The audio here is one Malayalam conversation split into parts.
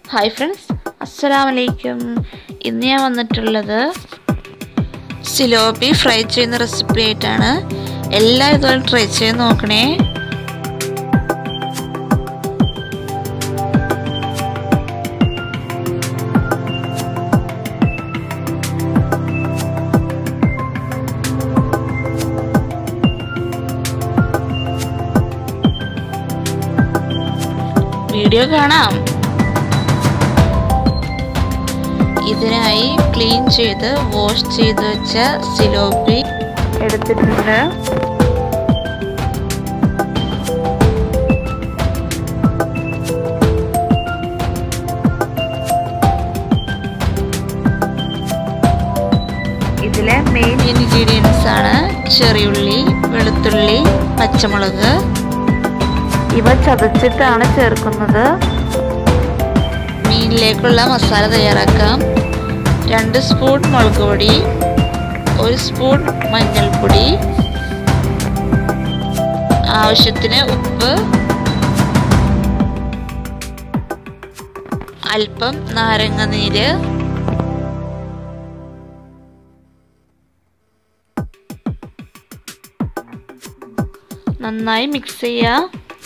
ഹായ് ഫ്രണ്ട്സ് അസ്സലാം വലൈക്കും ഇന്ന് ഞാൻ വന്നിട്ടുള്ളത് സിലോപ്പി ഫ്രൈ ചെയ്യുന്ന റെസിപ്പി ആയിട്ടാണ് എല്ലാ ഇതുപോലെ ട്രൈ ചെയ്ത് നോക്കണേ വീഡിയോ കാണാം ഇതിനായി ക്ലീൻ ചെയ്ത് വാഷ് ചെയ്ത് വെച്ച സിലോപ്പി എടുത്തിട്ടുണ്ട് ഇതിലെ മെയിൻ ഇൻഗ്രീഡിയൻസ് ആണ് ചെറിയുള്ളി വെളുത്തുള്ളി പച്ചമുളക് ഇവ ചതച്ചിട്ടാണ് ചേർക്കുന്നത് മീനിലേക്കുള്ള മസാല തയ്യാറാക്കാം രണ്ട് സ്പൂൺ മുളക് പൊടി ഒരു സ്പൂൺ മഞ്ഞൾപ്പൊടി ആവശ്യത്തിന് ഉപ്പ് അല്പം നാരങ്ങ നീര് നന്നായി മിക്സ് ചെയ്യുക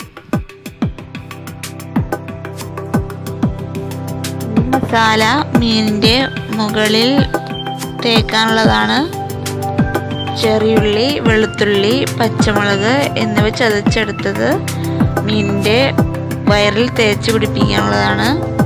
മസാല മീനിൻ്റെ മുകളിൽ തേക്കാനുള്ളതാണ് ചെറിയുള്ളി വെളുത്തുള്ളി പച്ചമുളക് എന്നിവ ചതച്ചെടുത്തത് മീനിൻ്റെ വയറിൽ തേച്ച് പിടിപ്പിക്കാനുള്ളതാണ്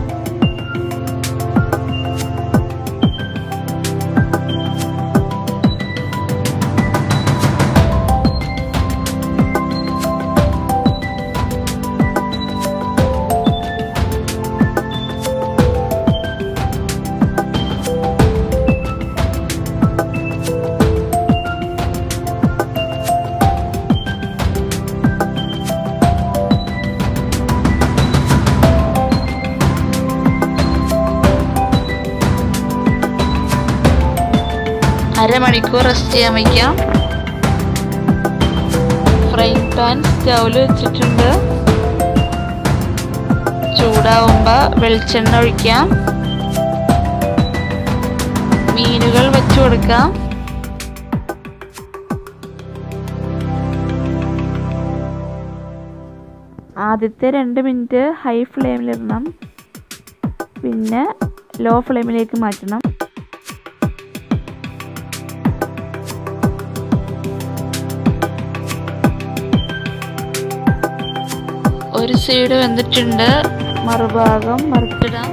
അരമണിക്കൂർ റെസ്റ്റ് ചെയ്യാൻ വയ്ക്കാം ഫ്രൈങ് പാൻ സ്റ്റൗവിൽ വെച്ചിട്ടുണ്ട് ചൂടാവുമ്പോൾ വെളിച്ചെണ്ണ ഒഴിക്കാം മീനുകൾ വെച്ചു കൊടുക്കാം ആദ്യത്തെ രണ്ട് മിനിറ്റ് ഹൈ ഫ്ലെയിമിലിടണം പിന്നെ ലോ ഫ്ലെയിമിലേക്ക് മാറ്റണം ഒരു സൈഡ് വെന്തിട്ടുണ്ട് മറുഭാഗം മറിച്ചിടാം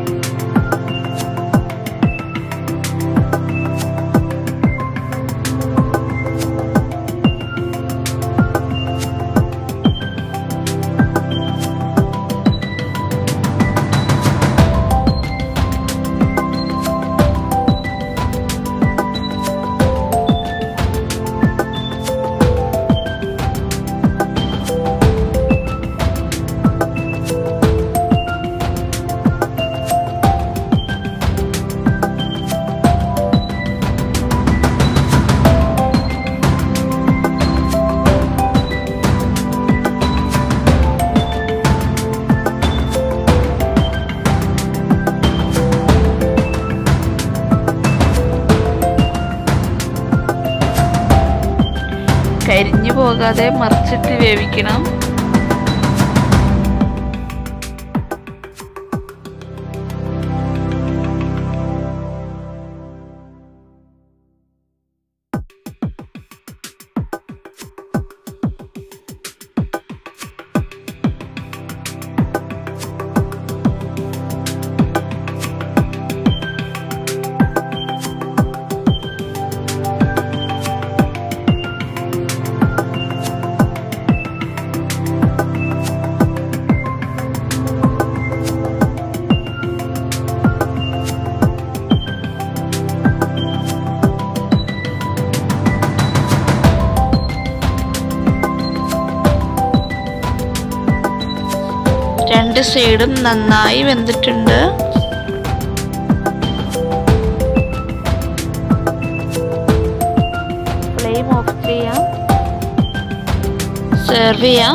കരിഞ്ഞു പോകാതെ മറിച്ചിട്ട് വേവിക്കണം രണ്ട് സൈഡും നന്നായി വെന്തിട്ടുണ്ട് ഫ്ലെയിം ഓഫ് ചെയ്യാം സെർവ് ചെയ്യാം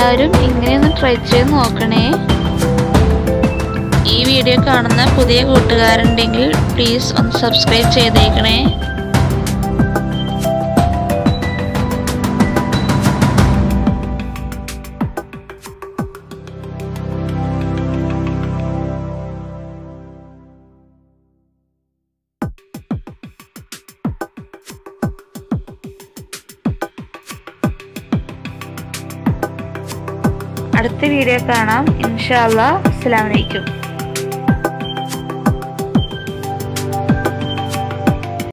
എല്ലാവരും ഇങ്ങനെയൊന്ന് ട്രൈ ചെയ്ത് നോക്കണേ ഈ വീഡിയോ കാണുന്ന പുതിയ കൂട്ടുകാരുണ്ടെങ്കിൽ പ്ലീസ് ഒന്ന് സബ്സ്ക്രൈബ് ചെയ്തേക്കണേ അടുത്ത വീഡിയോ കാണാം ഇൻഷാല്ലാ അസ്സാം വലൈക്കും